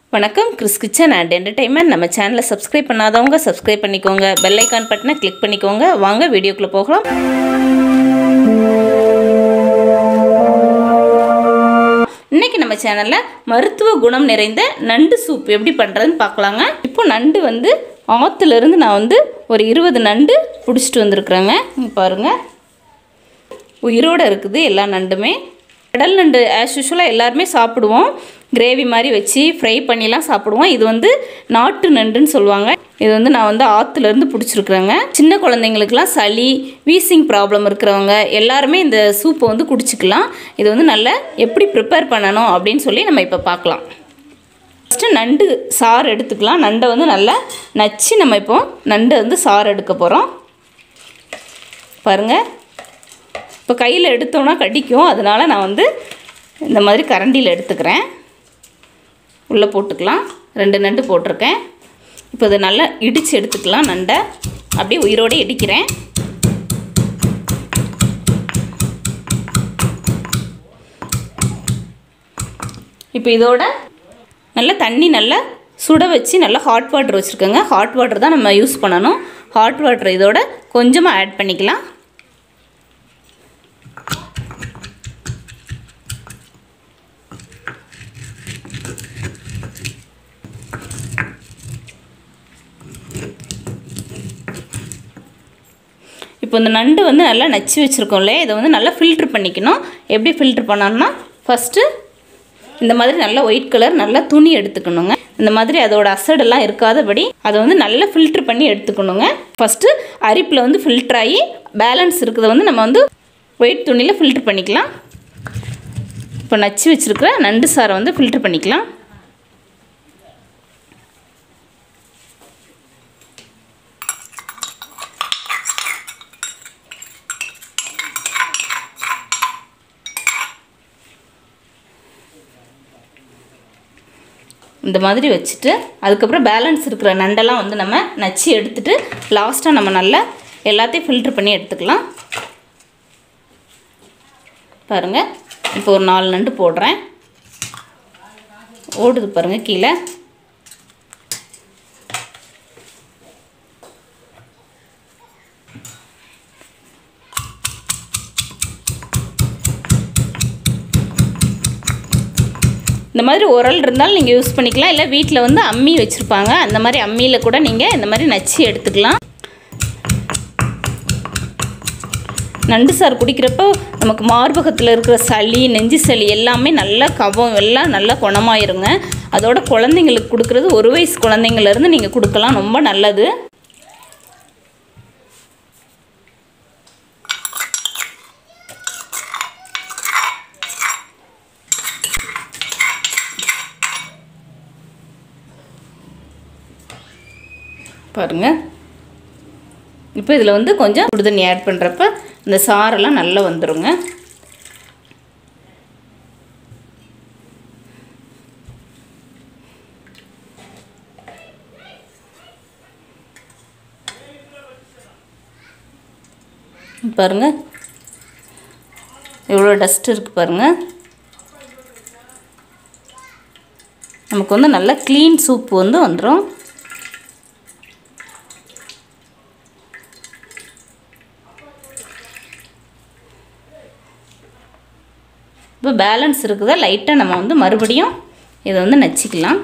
வணக்கம் Chris kitchen and entertainment நம்ம சேனலை சப்ஸ்கிரைப் பண்ணாதவங்க சப்ஸ்கிரைப் பண்ணிக்கோங்க பெல் ஐக்கான் பட்டனை கிளிக் பண்ணிக்கோங்க வாங்க வீடியோக்குள்ளே போகலாம் இன்னைக்கு நம்ம சேனலில் மருத்துவ குணம் நிறைந்த நண்டு சூப் எப்படி பண்ணுறதுன்னு பார்க்கலாங்க இப்போ நண்டு வந்து ஆற்றுலேருந்து நான் வந்து ஒரு இருபது நண்டு பிடிச்சிட்டு வந்திருக்கிறேங்க இங்க பாருங்கள் உயிரோடு இருக்குது எல்லா நண்டுமே கடல் நண்டு ஆஸ் யூஷுவலாக எல்லாருமே சாப்பிடுவோம் கிரேவி மாதிரி வச்சு ஃப்ரை பண்ணிலாம் சாப்பிடுவோம் இது வந்து நாட்டு நண்டுன்னு சொல்லுவாங்க இது வந்து நான் வந்து ஆற்றுலேருந்து பிடிச்சிருக்குறேங்க சின்ன குழந்தைங்களுக்குலாம் சளி வீசிங் ப்ராப்ளம் இருக்கிறவங்க எல்லாருமே இந்த சூப்பை வந்து குடிச்சிக்கலாம் இது வந்து நல்லா எப்படி ப்ரிப்பேர் பண்ணணும் அப்படின்னு சொல்லி நம்ம இப்போ பார்க்கலாம் ஃபஸ்ட்டு நண்டு சாறு எடுத்துக்கலாம் நண்டை வந்து நல்லா நச்சு நம்ம இப்போ நண்டை வந்து சாறு எடுக்க போகிறோம் பாருங்கள் இப்போ கையில் எடுத்தோன்னா கடிக்கும் அதனால் நான் வந்து இந்த மாதிரி கரண்டியில் எடுத்துக்கிறேன் உள்ளே போட்டுக்கலாம் ரெண்டு நண்டு போட்டிருக்கேன் இப்போ இதை நல்லா இடித்து எடுத்துக்கலாம் நண்டை அப்படியே உயிரோடு இடிக்கிறேன் இப்போ இதோட நல்லா தண்ணி நல்லா சுட வச்சு நல்லா ஹாட் வாட்டர் வச்சுருக்கோங்க ஹாட் வாட்டர் தான் நம்ம யூஸ் பண்ணணும் ஹாட் வாட்டர் இதோட கொஞ்சமாக ஆட் பண்ணிக்கலாம் இப்போ இந்த நண்டு வந்து நல்லா நச்சு வச்சுருக்கோம்ல இதை வந்து நல்லா ஃபில்ட்ரு பண்ணிக்கணும் எப்படி ஃபில்ட்ரு பண்ணணும்னா ஃபஸ்ட்டு இந்த மாதிரி நல்லா ஒயிட் கலர் நல்லா துணி எடுத்துக்கணுங்க இந்த மாதிரி அதோட அசடெல்லாம் இருக்காதபடி அதை வந்து நல்லா ஃபில்ட்ரு பண்ணி எடுத்துக்கணுங்க ஃபஸ்ட்டு அரிப்பில் வந்து ஃபில்டர் ஆகி பேலன்ஸ் இருக்கிறத வந்து நம்ம வந்து ஒயிட் துணியில் ஃபில்ட்ரு பண்ணிக்கலாம் இப்போ நச்சு வச்சுருக்கிற நண்டு சாரை வந்து ஃபில்ட்ரு பண்ணிக்கலாம் இந்த மாதிரி வச்சுட்டு அதுக்கப்புறம் பேலன்ஸ் இருக்கிற நண்டெல்லாம் வந்து நம்ம நச்சு எடுத்துட்டு லாஸ்ட்டாக நம்ம நல்லா எல்லாத்தையும் ஃபில்ட்ரு பண்ணி எடுத்துக்கலாம் பாருங்கள் இப்போ ஒரு நாலு நண்டு போடுறேன் ஓடுது பாருங்கள் கீழே இந்த மாதிரி உரல் இருந்தாலும் நீங்கள் யூஸ் பண்ணிக்கலாம் இல்லை வீட்டில் வந்து அம்மி வச்சுருப்பாங்க அந்த மாதிரி அம்மியில் கூட நீங்கள் இந்த மாதிரி நச்சு எடுத்துக்கலாம் நண்டு சாறு குடிக்கிறப்போ நமக்கு மார்பகத்தில் இருக்கிற சளி நெஞ்சு சளி எல்லாமே நல்லா கவம் எல்லாம் நல்லா குணமாயிருங்க அதோட குழந்தைங்களுக்கு கொடுக்குறது ஒரு வயசு குழந்தைங்கள்லேருந்து நீங்கள் கொடுக்கலாம் ரொம்ப நல்லது பாருங்கள் இப்போ இதில் வந்து கொஞ்சம் சுடுதண்ணி ஆட் பண்ணுறப்ப இந்த சாரெல்லாம் நல்லா வந்துடுங்க பாருங்கள் எவ்வளோ டஸ்ட் இருக்குது பாருங்கள் நமக்கு வந்து நல்லா க்ளீன் சூப் வந்து வந்துடும் இப்போ பேலன்ஸ் இருக்குதா லைட்டாக நம்ம வந்து மறுபடியும் இதை வந்து நச்சிக்கலாம்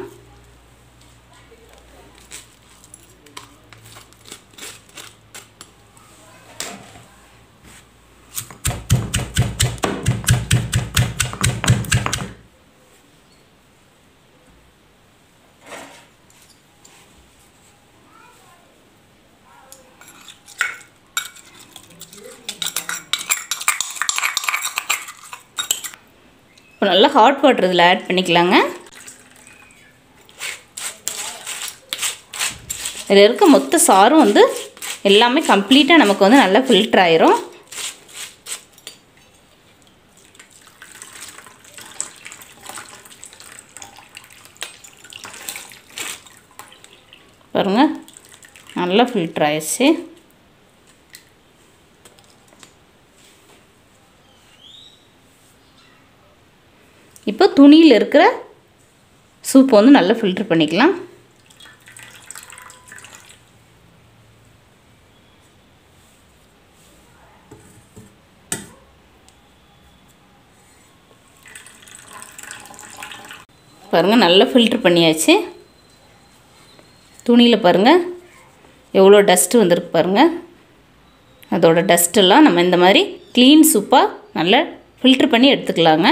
இப்போ நல்லா ஹாட் வாட்டர் இதில் ஆட் பண்ணிக்கலாங்க இதில் இருக்க மொத்த சாரும் வந்து எல்லாமே கம்ப்ளீட்டாக நமக்கு வந்து நல்லா ஃபில்டர் ஆயிரும் பாருங்கள் நல்லா ஃபில்டர் ஆயிடுச்சு இப்போ துணியில் இருக்கிற சூப் வந்து நல்லா ஃபில்ட்ரு பண்ணிக்கலாம் பாருங்கள் நல்லா ஃபில்ட்ரு பண்ணியாச்சு துணியில் பாருங்கள் எவ்வளோ டஸ்ட்டு வந்திருக்கு பாருங்கள் அதோட டஸ்ட்டெல்லாம் நம்ம இந்த மாதிரி க்ளீன் சூப்பாக நல்லா ஃபில்ட்ரு பண்ணி எடுத்துக்கலாங்க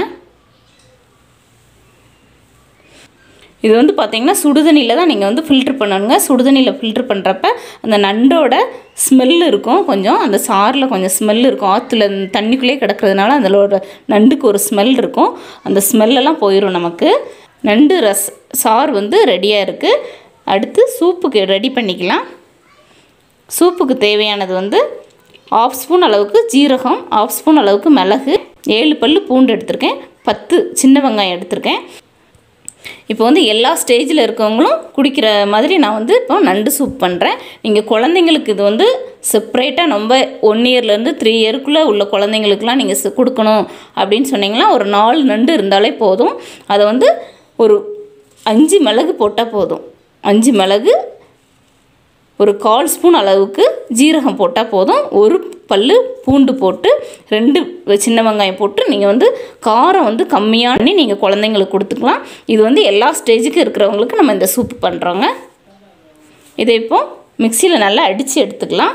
இது வந்து பார்த்திங்கன்னா சுடுதண்ணியில் தான் நீங்கள் வந்து ஃபில்ட்ரு பண்ணணுங்க சுடுதண்ணியில் ஃபில்ட்ரு பண்ணுறப்ப அந்த நண்டோட ஸ்மெல் இருக்கும் கொஞ்சம் அந்த சாரில் கொஞ்சம் ஸ்மெல் இருக்கும் ஆற்றுல தண்ணிக்குள்ளேயே கிடக்கிறதுனால அதோட நண்டுக்கு ஒரு ஸ்மெல் இருக்கும் அந்த ஸ்மெல்லெல்லாம் போயிடும் நமக்கு நண்டு ரஸ் சார் வந்து ரெடியாக இருக்குது அடுத்து சூப்புக்கு ரெடி பண்ணிக்கலாம் சூப்புக்கு தேவையானது வந்து ஆஃப் ஸ்பூன் அளவுக்கு ஜீரகம் ஆஃப் ஸ்பூன் அளவுக்கு மிளகு ஏழு பல் பூண்டு எடுத்திருக்கேன் பத்து சின்ன வெங்காயம் எடுத்திருக்கேன் இப்போ வந்து எல்லா ஸ்டேஜில் இருக்கவங்களும் குடிக்கிற மாதிரி நான் வந்து இப்போ நண்டு சூப் பண்ணுறேன் நீங்கள் குழந்தைங்களுக்கு இது வந்து செப்ரேட்டாக ரொம்ப ஒன் இயர்லேருந்து த்ரீ இயருக்குள்ளே உள்ள குழந்தைங்களுக்குலாம் நீங்கள் கொடுக்கணும் அப்படின்னு சொன்னீங்கன்னா ஒரு நாலு நண்டு இருந்தாலே போதும் அதை வந்து ஒரு அஞ்சு மிளகு போட்டால் போதும் அஞ்சு மிளகு ஒரு கால் ஸ்பூன் அளவுக்கு ஜீரகம் போட்டால் போதும் ஒரு பல் பூண்டு போட்டு ரெண்டு சின்ன வெங்காயம் போட்டு நீங்கள் வந்து காரம் வந்து கம்மியாக பண்ணி நீங்கள் குழந்தைங்களுக்கு கொடுத்துக்கலாம் இது வந்து எல்லா ஸ்டேஜுக்கு இருக்கிறவங்களுக்கு நம்ம இந்த சூப் பண்ணுறோங்க இதை இப்போ மிக்சியில் நல்லா அடித்து எடுத்துக்கலாம்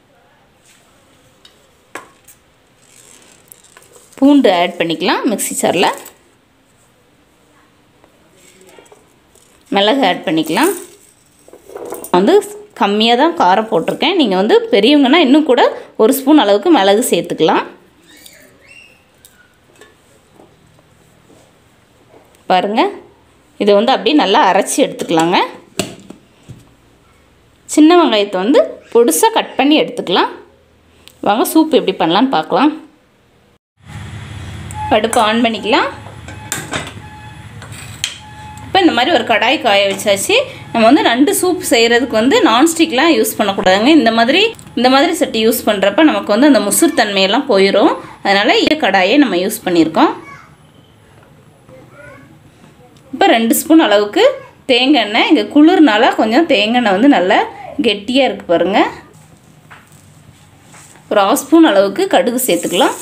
பூண்டு ஆட் பண்ணிக்கலாம் மிக்சி சாரில் மிளகு ஆட் பண்ணிக்கலாம் வந்து கம்மியாக தான் காரம் போட்டிருக்கேன் நீங்கள் வந்து பெரியவங்கன்னா இன்னும் கூட ஒரு ஸ்பூன் அளவுக்கு மிளகு சேர்த்துக்கலாம் பாருங்கள் இதை வந்து அப்படியே நல்லா அரைச்சி எடுத்துக்கலாங்க சின்ன வெங்காயத்தை வந்து பொடுசாக கட் பண்ணி எடுத்துக்கலாம் வாங்க சூப் எப்படி பண்ணலான்னு பார்க்கலாம் அடுப்பு ஆன் பண்ணிக்கலாம் இப்போ இந்த மாதிரி ஒரு கடாய் காய வச்சாச்சு நம்ம வந்து நண்டு சூப் செய்கிறதுக்கு வந்து நான்ஸ்டிக்லாம் யூஸ் பண்ணக்கூடாதுங்க இந்த மாதிரி இந்த மாதிரி சட்டி யூஸ் பண்ணுறப்ப நமக்கு வந்து அந்த முசுர் தன்மையெல்லாம் போயிடும் அதனால் இந்த கடாயை நம்ம யூஸ் பண்ணியிருக்கோம் இப்போ ரெண்டு ஸ்பூன் அளவுக்கு தேங்காய் எண்ணெய் இங்கே குளிர்னால கொஞ்சம் தேங்காய் எண்ணெய் வந்து நல்லா கெட்டியாக இருக்குது பாருங்கள் ஒரு ஆஃப் ஸ்பூன் அளவுக்கு கடுகு சேர்த்துக்கலாம்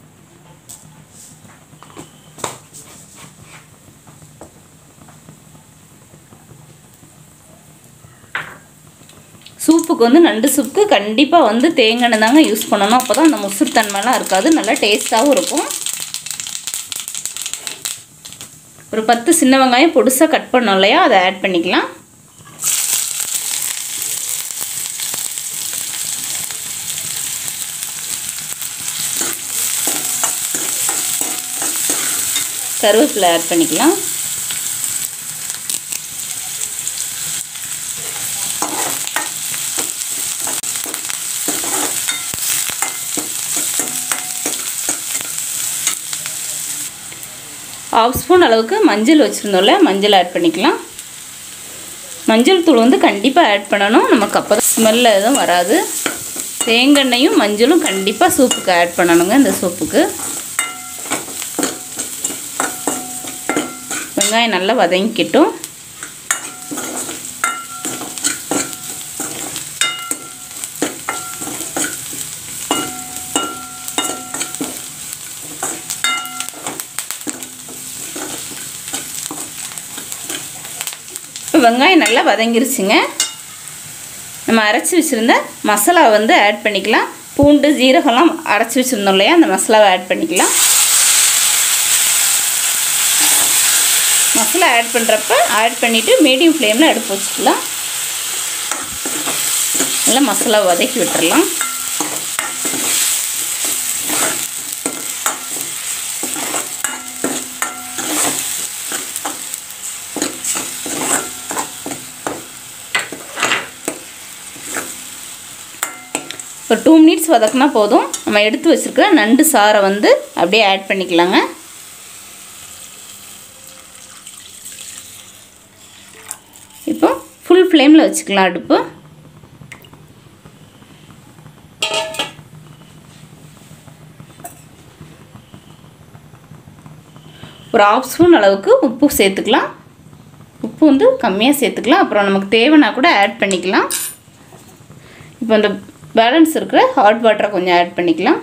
சூப்புக்கு வந்து நண்டு சூப்புக்கு கண்டிப்பாக வந்து தேங்காய் தாங்க யூஸ் பண்ணணும் அப்போ தான் அந்த முசுர் தன்மைலாம் இருக்காது நல்லா டேஸ்ட்டாகவும் இருக்கும் ஒரு பத்து சின்ன வெங்காயம் பொடுசாக கட் பண்ணோம் இல்லையா அதை ஆட் பண்ணிக்கலாம் கருவேப்பிலை ஆட் பண்ணிக்கலாம் ஹாஃப் ஸ்பூன் அளவுக்கு மஞ்சள் வச்சுருந்தோம்ல மஞ்சள் ஆட் பண்ணிக்கலாம் மஞ்சள் தூள் வந்து கண்டிப்பாக ஆட் பண்ணணும் நமக்கு அப்போ தான் ஸ்மெல்ல எதுவும் வராது தேங்காய்ண்ணையும் மஞ்சளும் கண்டிப்பாக சூப்புக்கு ஆட் பண்ணணுங்க இந்த சூப்புக்கு வெங்காயம் நல்லா வதங்கிக்கிட்டும் இப்போ வெங்காயம் நல்லா வதங்கிருச்சுங்க நம்ம அரைச்சி வச்சுருந்த மசாலா வந்து ஆட் பண்ணிக்கலாம் பூண்டு ஜீரகம்லாம் அரைச்சி வச்சுருந்தோம் இல்லையா அந்த மசாலாவை ஆட் பண்ணிக்கலாம் மசாலா ஆட் பண்ணுறப்ப ஆட் பண்ணிவிட்டு மீடியம் ஃப்ளேமில் அடுப்பு வச்சுக்கலாம் நல்லா மசாலா வதக்கி விட்டுறலாம் ஒரு டூ மினிட்ஸ் வதக்குனா போதும் நம்ம எடுத்து வச்சுருக்கிற நண்டு சாரை வந்து அப்படியே ஆட் பண்ணிக்கலாங்க இப்போ ஃபுல் ஃப்ளேமில் வச்சுக்கலாம் அடுப்பு ஒரு ஆஃப் ஸ்பூன் அளவுக்கு உப்பு சேர்த்துக்கலாம் உப்பு வந்து கம்மியாக சேர்த்துக்கலாம் அப்புறம் நமக்கு தேவைன்னா கூட ஆட் பண்ணிக்கலாம் இப்போ இந்த பேலன்ஸ் இருக்கிற ஹாட் வாட்டரை கொஞ்சம் ஆட் பண்ணிக்கலாம்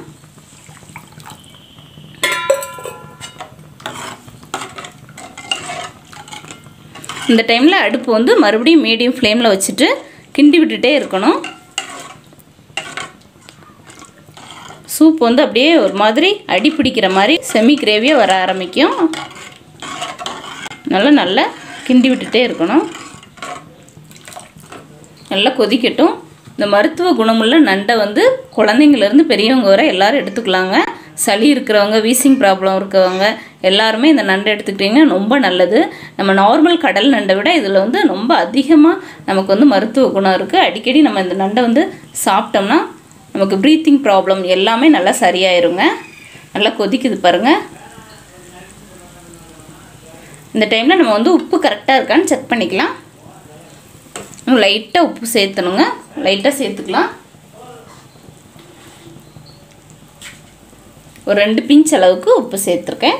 இந்த டைமில் அடுப்பு வந்து மறுபடியும் மீடியம் ஃப்ளேமில் வச்சுட்டு கிண்டி விட்டுட்டே இருக்கணும் சூப் வந்து அப்படியே ஒரு மாதிரி அடி பிடிக்கிற மாதிரி செமி கிரேவியாக வர ஆரம்பிக்கும் நல்லா நல்லா கிண்டி விட்டுட்டே இருக்கணும் நல்லா கொதிக்கட்டும் இந்த மருத்துவ குணமுள்ள நண்டை வந்து குழந்தைங்கள்லேருந்து பெரியவங்க வரை எல்லோரும் எடுத்துக்கலாங்க சளி இருக்கிறவங்க வீசிங் ப்ராப்ளம் இருக்கிறவங்க எல்லாருமே இந்த நண்டை எடுத்துக்கிட்டிங்கன்னா ரொம்ப நல்லது நம்ம நார்மல் கடல் நண்டை விட இதில் வந்து ரொம்ப அதிகமாக நமக்கு வந்து மருத்துவ குணம் இருக்குது அடிக்கடி நம்ம இந்த நண்டை வந்து சாப்பிட்டோம்னா நமக்கு ப்ரீத்திங் ப்ராப்ளம் எல்லாமே நல்லா சரியாயிருங்க நல்லா கொதிக்குது பாருங்கள் இந்த டைமில் நம்ம வந்து உப்பு கரெக்டாக இருக்கான்னு செக் பண்ணிக்கலாம் லைட்டாக உப்பு சேர்த்தணுங்க லைட்டாக சேர்த்துக்கலாம் ஒரு ரெண்டு பிஞ்ச் அளவுக்கு உப்பு சேர்த்துருக்கேன்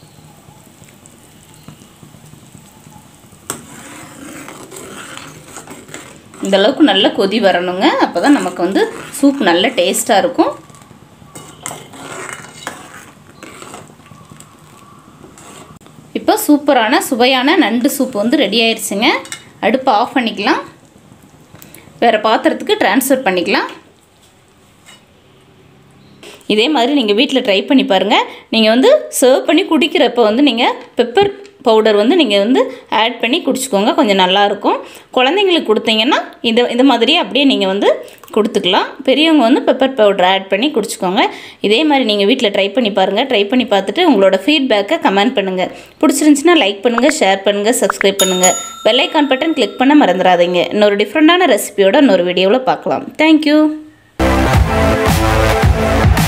இந்த அளவுக்கு நல்ல கொதி வரணுங்க அப்போ தான் நமக்கு வந்து சூப் நல்ல டேஸ்ட்டாக இருக்கும் இப்போ சூப்பரான சுவையான நண்டு சூப் வந்து ரெடி ஆயிடுச்சுங்க அடுப்பை ஆஃப் பண்ணிக்கலாம் வேறு பாத்திரத்துக்கு ட்ரான்ஸ்ஃபர் பண்ணிக்கலாம் இதே மாதிரி நீங்கள் வீட்டில் ட்ரை பண்ணி பாருங்கள் நீங்கள் வந்து சர்வ் பண்ணி குடிக்கிறப்ப வந்து நீங்கள் பெப்பர் பவுடர் வந்து நீங்கள் வந்து ஆட் பண்ணி குடிச்சிக்கோங்க கொஞ்சம் நல்லாயிருக்கும் குழந்தைங்களுக்கு கொடுத்தீங்கன்னா இந்த இந்த மாதிரியே அப்படியே நீங்கள் வந்து கொடுத்துக்கலாம் பெரியவங்க வந்து பெப்பர் பவுடர் ஆட் பண்ணி குடிச்சிக்கோங்க இதே மாதிரி நீங்கள் வீட்டில் ட்ரை பண்ணி பாருங்கள் ட்ரை பண்ணி பார்த்துட்டு உங்களோட ஃபீட்பேக்கை கமெண்ட் பண்ணுங்கள் பிடிச்சிருந்துச்சின்னா லைக் பண்ணுங்கள் ஷேர் பண்ணுங்கள் சப்ஸ்கிரைப் பண்ணுங்கள் பெல்லைக்கான் பட்டன் கிளிக் பண்ண மறந்துடாதீங்க இன்னொரு டிஃப்ரெண்ட்டான ரெசிபியோட இன்னொரு வீடியோவில் பார்க்கலாம் தேங்க்யூ